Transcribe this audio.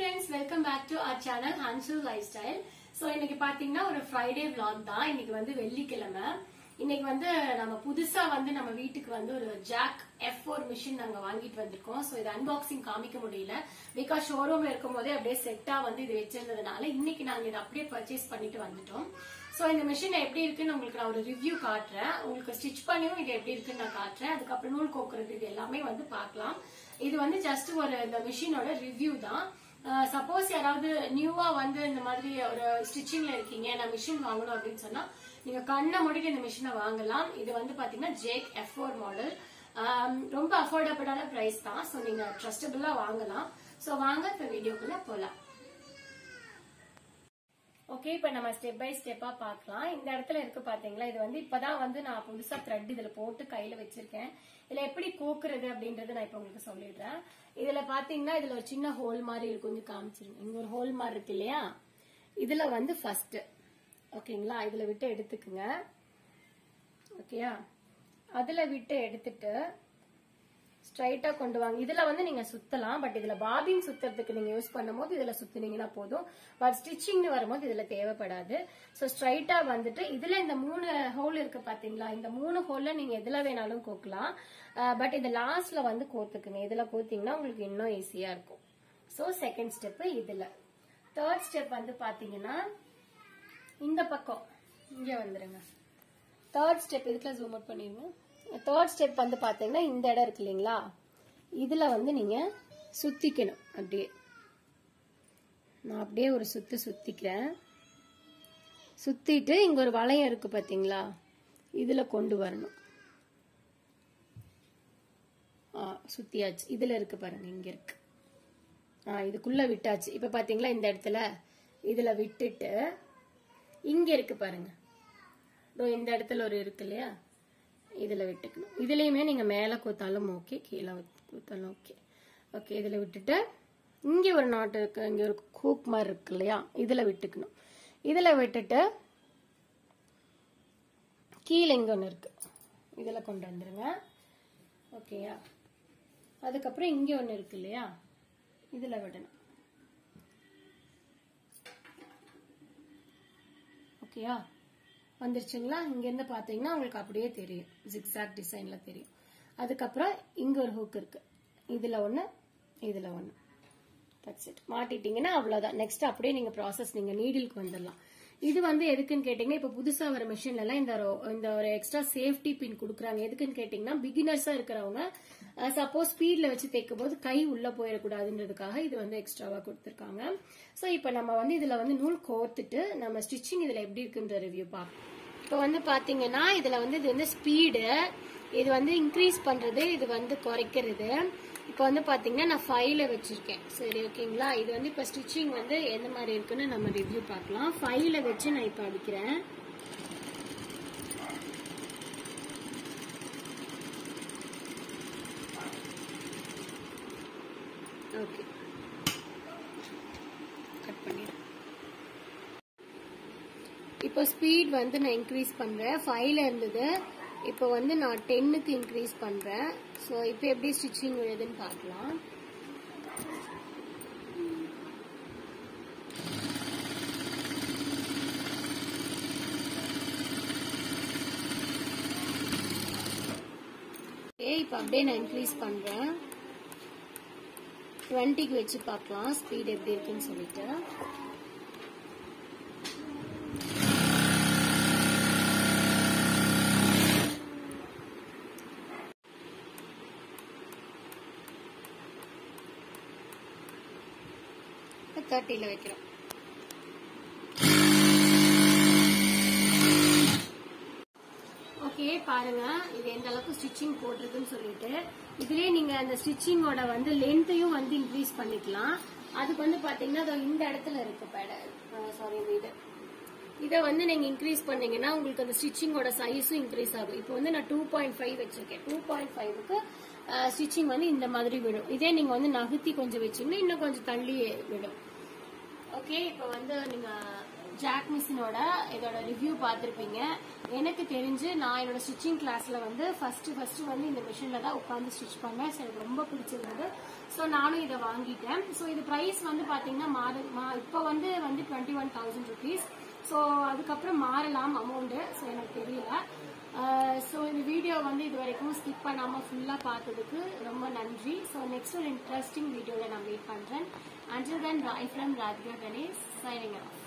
friends welcome back to our channel Hansu lifestyle so இன்னைக்கு பாத்தீங்கன்னா ஒரு ஃப்ரைடே vlog தான் இன்னைக்கு வந்து வெள்ளிக்கிழமை இன்னைக்கு வந்து நம்ம புதுசா வந்து நம்ம வீட்டுக்கு வந்து ஒரு ஜாக் எஃப் ஃபோர் மிஷின் நாங்க வாங்கிட்டு வந்திருக்கோம் ஸோ இது அன்பாக்சிங் காமிக்க முடியல பிகாஸ் ஷோரூம் இருக்கும் போதே அப்படியே செட்டா வந்து இது வச்சிருந்ததுனால இன்னைக்கு நாங்க இதை அப்படியே பர்ச்சேஸ் பண்ணிட்டு வந்துட்டோம் ஸோ இந்த மிஷின் எப்படி இருக்குன்னு உங்களுக்கு நான் ஒரு ரிவ்யூ காட்டுறேன் உங்களுக்கு ஸ்டிச் பண்ணியும் இது எப்படி இருக்குன்னு நான் காட்டுறேன் அதுக்கப்புறம் நூல் கோக்குறது இது எல்லாமே வந்து பார்க்கலாம் இது வந்து ஜஸ்ட் ஒரு இந்த மிஷினோட ரிவ்யூ தான் சப்போஸ் யாராவது நியூவா வந்து இந்த மாதிரி ஒரு ஸ்டிச்சிங்ல இருக்கீங்க நான் மிஷின் வாங்கணும் அப்படின்னு சொன்னா நீங்க கண்ணை முடிக்க இந்த மிஷினை வாங்கலாம் இது வந்து பாத்தீங்கன்னா ஜேக் எஃப் ஃபோர் மாடல் ரொம்ப அஃபோர்டபுளான பிரைஸ் தான் ஸோ நீங்க ட்ரஸ்டபுளா வாங்கலாம் ஸோ வாங்க இப்ப வீடியோக்குள்ள போலாம் ஓகே இப்ப நம்ம ஸ்டெப் பை ஸ்டெப்பா பார்க்கலாம் இந்த இடத்துல இருக்கு பாத்தீங்களா இது வந்து இப்பதான் வந்து நான் புதுசா த்ரெட் இதுல போட்டு கையில வச்சிருக்கேன் இதுல எப்படி கோக்குறது அப்படின்றத நான் இப்ப உங்களுக்கு சொல்லிடுறேன் இதுல பாத்தீங்கன்னா இதுல ஒரு சின்ன ஹோல் மாதிரி இருக்கு கொஞ்சம் காமிச்சிருங்க இங்க ஒரு ஹோல் மாதிரி இருக்கு இல்லையா இதுல வந்து ஃபர்ஸ்ட் ஓகேங்களா இதுல விட்டு எடுத்துக்குங்க ஓகேயா அதுல விட்டு எடுத்துட்டு ஸ்ட்ரைட்டா கொண்டு வாங்க இதுல வந்து நீங்க சுத்தலாம் பட் இதுல பாபின் சுத்துறதுக்கு நீங்க யூஸ் பண்ணும்போது இதுல சுத்தினீங்கன்னா போதும் பட் ஸ்டிச்சிங்னு வரும்போது இதுல தேவைப்படாது சோ ஸ்ட்ரைட்டா வந்துட்டு இதுல இந்த மூணு ஹோல் இருக்கு பாத்தீங்களா இந்த மூணு ஹோல்ல நீங்க எதுல வேணாலும் கோக்கலாம் பட் இந்த லாஸ்ட்ல வந்து கோத்துக்குங்க இதுல கோத்தீங்கன்னா உங்களுக்கு இன்னும் ஈஸியா இருக்கும் சோ செகண்ட் ஸ்டெப் இதுல தேர்ட் ஸ்டெப் வந்து பாத்தீங்கன்னா இந்த பக்கம் இங்க வந்துருங்க தேர்ட் ஸ்டெப் இதுக்குள்ள ஜூம் அவுட் பண்ணிருங்க தேர்ட் ஸ்டெப் வந்து பாத்தீங்கன்னா இந்த இடம் இருக்கு இல்லைங்களா இதுல வந்து நீங்க சுத்திக்கணும் அப்படியே நான் அப்படியே ஒரு சுத்து சுத்திக்கிறேன் சுத்திட்டு இங்க ஒரு வளையம் இருக்கு பாத்தீங்களா இதுல கொண்டு வரணும் ஆ சுத்தியாச்சு இதுல இருக்கு பாருங்க இங்க இருக்கு ஆ இதுக்குள்ள விட்டாச்சு இப்ப பாத்தீங்களா இந்த இடத்துல இதுல விட்டுட்டு இங்க இருக்கு பாருங்க இதோ இந்த இடத்துல ஒரு இருக்கு இல்லையா இதுல விட்டுக்கணும் இதுலயுமே நீங்க மேல கூத்தாலும் ஓகே கீழே கூத்தாலும் ஓகே ஓகே இதுல விட்டுட்டு இங்க ஒரு நாட்டு இருக்கு இங்க ஒரு ஹூக் மாதிரி இருக்கு இல்லையா இதுல விட்டுக்கணும் இதுல விட்டுட்டு கீழே இங்க ஒண்ணு இருக்கு இதுல கொண்டு வந்துருங்க ஓகேயா அதுக்கப்புறம் இங்க ஒண்ணு இருக்கு இல்லையா இதுல விடணும் ஓகேயா வந்துருச்சுங்களா இங்க இருந்து பாத்தீங்கன்னா உங்களுக்கு அப்படியே தெரியும் ஜிக்ஸாக் டிசைன்ல தெரியும் அதுக்கப்புறம் இங்க ஒரு ஹூக் இருக்கு இதுல ஒண்ணு இதுல ஒண்ணு தட்ஸ் இட் மாட்டிட்டீங்கன்னா அவ்வளவுதான் நெக்ஸ்ட் அப்படியே நீங்க ப்ராசஸ் நீங்க நீடிலுக்கு வந்துடலாம் இது வந்து எதுக்குன்னு கேட்டீங்கன்னா இப்ப புதுசா வர மிஷின்ல எல்லாம் இந்த ஒரு- இந்த ஒரு எக்ஸ்ட்ரா சேஃப்டி பின் கொடுக்குறாங்க எதுக்குன்னு கேட்டீங்கன்னா பிகினர்ஸா இருக்கிறவங்க சப்போஸ் ஸ்பீட்ல வச்சு தைக்கும் போது கை உள்ள போயிடக்கூடாதுன்றதுக்காக இது வந்து எக்ஸ்ட்ராவா கொடுத்துருக்காங்க சோ இப்ப நம்ம வந்து இதுல வந்து நூல் கோர்த்துட்டு நம்ம ஸ்டிச்சிங் இதுல எப்படி இருக்குன்ற ரிவ்யூ பார்ப்போம் இப்போ வந்து பாத்தீங்கன்னா இதுல வந்து இது வந்து ஸ்பீடு இது வந்து இன்க்ரீஸ் பண்றது இது வந்து குறைக்கிறது இப்போ வந்து பாத்தீங்கன்னா நான் ஃபைவ்ல வச்சிருக்கேன் சரி ஓகேங்களா இது வந்து இப்போ ஸ்டிச்சிங் வந்து எந்த மாதிரி இருக்குன்னு நம்ம ரிவ்யூ பார்க்கலாம் ஃபைவ்ல வச்சு நான் இப்போ அடிக்கிறேன் ஓகே கட் பண்ணிடுறேன் இப்போ ஸ்பீட் வந்து நான் இன்க்ரீஸ் பண்றேன் ஃபைவ்ல இருந்தது இப்போ வந்து நான் டென்னுக்கு இன்க்ரீஸ் பண்றேன் ஸோ இப்போ எப்படி ஸ்டிச்சிங் விழுதுன்னு பார்க்கலாம் ஓகே இப்போ அப்படியே நான் இன்க்ரீஸ் பண்றேன் டுவெண்ட்டிக்கு வச்சு பார்க்கலாம் ஸ்பீட் எப்படி இருக்குன்னு சொல்லிட்டு தேர்ட்டியில் வைக்கிறோம் ஓகே பாருங்க இது எந்த அளவுக்கு ஸ்டிச்சிங் போட்டிருக்குன்னு சொல்லிட்டு இதுலயே நீங்க அந்த ஸ்டிச்சிங்கோட வந்து லென்த்தையும் வந்து இன்க்ரீஸ் பண்ணிக்கலாம் அதுக்கு வந்து பாத்தீங்கன்னா அதோ இந்த இடத்துல இருக்கு பேட சாரி இந்த இது இதை வந்து நீங்க இன்க்ரீஸ் பண்ணீங்கன்னா உங்களுக்கு அந்த ஸ்டிச்சிங்கோட சைஸும் இன்க்ரீஸ் ஆகும் இப்போ வந்து நான் டூ பாயிண்ட் ஃபைவ் வச்சிருக்கேன் டூ பாயிண்ட் ஃபைவ்க்கு ஸ்டிச்சிங் வந்து இந்த மாதிரி விடும் இதே நீங்க வந்து நகர்த்தி கொஞ்சம் வச்சீங்கன்னா இன்னும் கொஞ்சம் தள்ளி விடும் ஓகே இப்போ வந்து நீங்க ஜாக் மிஷினோட இதோட ரிவ்யூ பார்த்துருப்பீங்க எனக்கு தெரிஞ்சு நான் என்னோட ஸ்டிச்சிங் கிளாஸ்ல வந்து ஃபர்ஸ்ட் ஃபர்ஸ்ட் வந்து இந்த மிஷின்ல தான் உட்காந்து ஸ்டிச் பண்ணேன் ஸோ எனக்கு ரொம்ப பிடிச்சிருந்தது ஸோ நானும் இதை வாங்கிட்டேன் ஸோ இது ப்ரைஸ் வந்து பாத்தீங்கன்னா மாறு மா- இப்போ வந்து வந்து twenty one thousand rupees so அதுக்கப்புறம் மாறலாம் அமௌண்ட்டு ஸோ எனக்கு தெரியல ஸோ இந்த வீடியோ வந்து இது வரைக்கும் ஸ்கிப் பண்ணாமல் ஃபுல்லாக பார்த்ததுக்கு ரொம்ப நன்றி ஸோ நெக்ஸ்ட் ஒரு இன்ட்ரெஸ்டிங் வீடியோவில் நான் வெயிட் பண்ணுறேன் until then bye from Radhika Ganesh signing of